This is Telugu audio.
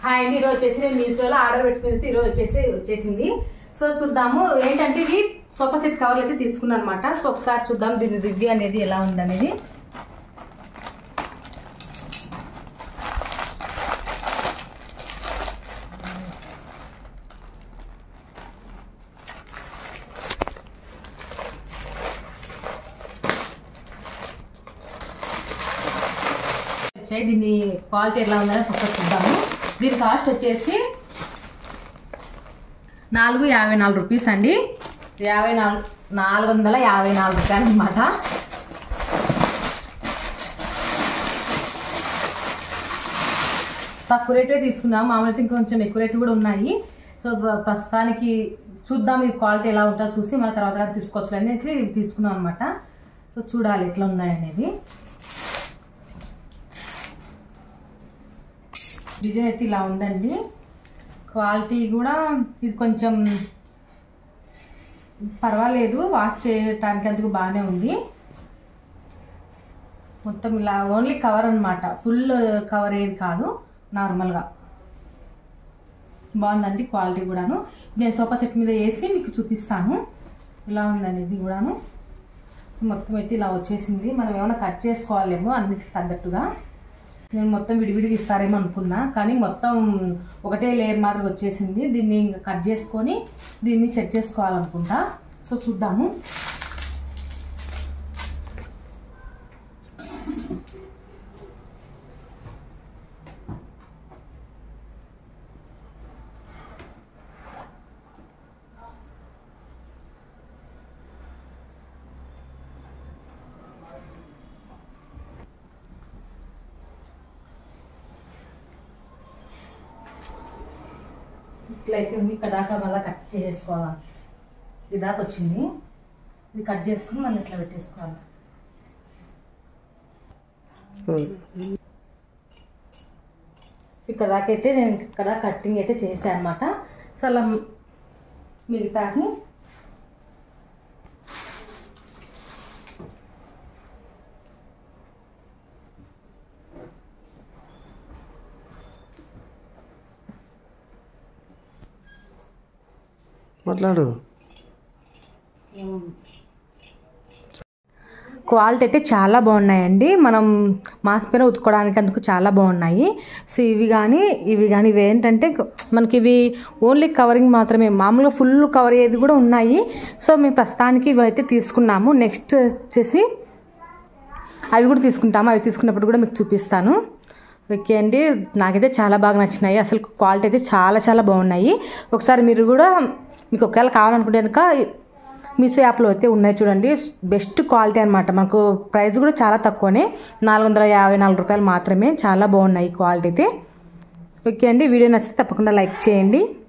హాయ్ అండి ఈరోజు వచ్చేసి నేను మీషోలో ఆర్డర్ పెట్టుకుని ఈరోజు వచ్చేసి వచ్చేసింది సో చూద్దాము ఏంటంటే ఇవి సోఫా సెట్ కవర్లు అయితే తీసుకున్నాను అనమాట సో ఒకసారి చూద్దాం దీని రివ్యూ అనేది ఎలా ఉందనేది వచ్చాయి దీన్ని క్వాలిటీ ఎలా ఉందని ఒకసారి చూద్దాము దీని కాస్ట్ వచ్చేసి నాలుగు యాభై నాలుగు రూపీస్ అండి యాభై నాలుగు నాలుగు వందల యాభై నాలుగు రూపాయలు అనమాట తక్కువ రేటే తీసుకున్నాం మామూలు అయితే ఇంకొంచెం ఎక్కువ రేటు కూడా ఉన్నాయి సో ప్ర- ప్రస్తుతానికి చూద్దాం ఈ క్వాలిటీ ఎలా ఉంటుందో చూసి మళ్ళీ తర్వాత తీసుకోవచ్చు అనేది ఇవి తీసుకున్నాం అనమాట సో చూడాలి ఎట్లా ఉన్నాయి అనేది డిజైన్ అయితే ఇలా ఉందండి క్వాలిటీ కూడా ఇది కొంచెం పర్వాలేదు వాష్ చేయటానికి అందుకు బాగానే ఉంది మొత్తం ఇలా ఓన్లీ కవర్ అన్నమాట ఫుల్ కవర్ ఏది కాదు నార్మల్గా బాగుందండి క్వాలిటీ కూడాను నేను సోఫా సెట్ మీద వేసి మీకు చూపిస్తాను ఇలా ఉందండి ఇది కూడాను సో మొత్తం అయితే ఇలా వచ్చేసింది మనం ఏమైనా కట్ చేసుకోవాలేమో అన్నిటికి తగ్గట్టుగా నేను మొత్తం విడివిడిగా ఇస్తారేమో అనుకున్నా కానీ మొత్తం ఒకటే లేయర్ మాదిరి వచ్చేసింది దీన్ని ఇంకా కట్ చేసుకొని దీన్ని సెట్ చేసుకోవాలనుకుంటా సో చూద్దాము ఇట్లయితే ఉంది ఇక్కడ దాకా మళ్ళీ కట్ చేసేసుకోవాలి ఇది దాకా వచ్చింది ఇది కట్ చేసుకుని మళ్ళీ ఇట్లా పెట్టేసుకోవాలి ఇక్కడ దాకా అయితే నేను ఇక్కడ కట్టింగ్ అయితే చేశాను అనమాట సో అలా మిగతాది మాట్లాడు క్వాలిటీ అయితే చాలా బాగున్నాయండి మనం మాస్ పైన ఉతుక్కోవడానికి అందుకు చాలా బాగున్నాయి సో ఇవి కానీ ఇవి కానీ ఇవి ఏంటంటే మనకి ఇవి ఓన్లీ కవరింగ్ మాత్రమే మామూలుగా ఫుల్ కవర్ అయ్యేది కూడా ఉన్నాయి సో మేము ప్రస్తుతానికి ఇవి అయితే తీసుకున్నాము నెక్స్ట్ వచ్చేసి అవి కూడా తీసుకుంటాము అవి తీసుకున్నప్పుడు కూడా మీకు చూపిస్తాను ఓకే అండి నాకైతే చాలా బాగా నచ్చినాయి అసలు క్వాలిటీ అయితే చాలా చాలా బాగున్నాయి ఒకసారి మీరు కూడా మీకు ఒకవేళ కావాలనుకుంటే కనుక మీషో యాప్లో అయితే ఉన్నాయి చూడండి బెస్ట్ క్వాలిటీ అనమాట మనకు ప్రైస్ కూడా చాలా తక్కువనే నాలుగు వందల యాభై నాలుగు రూపాయలు మాత్రమే చాలా బాగున్నాయి క్వాలిటీ అయితే ఓకే అండి వీడియో నచ్చితే తప్పకుండా లైక్ చేయండి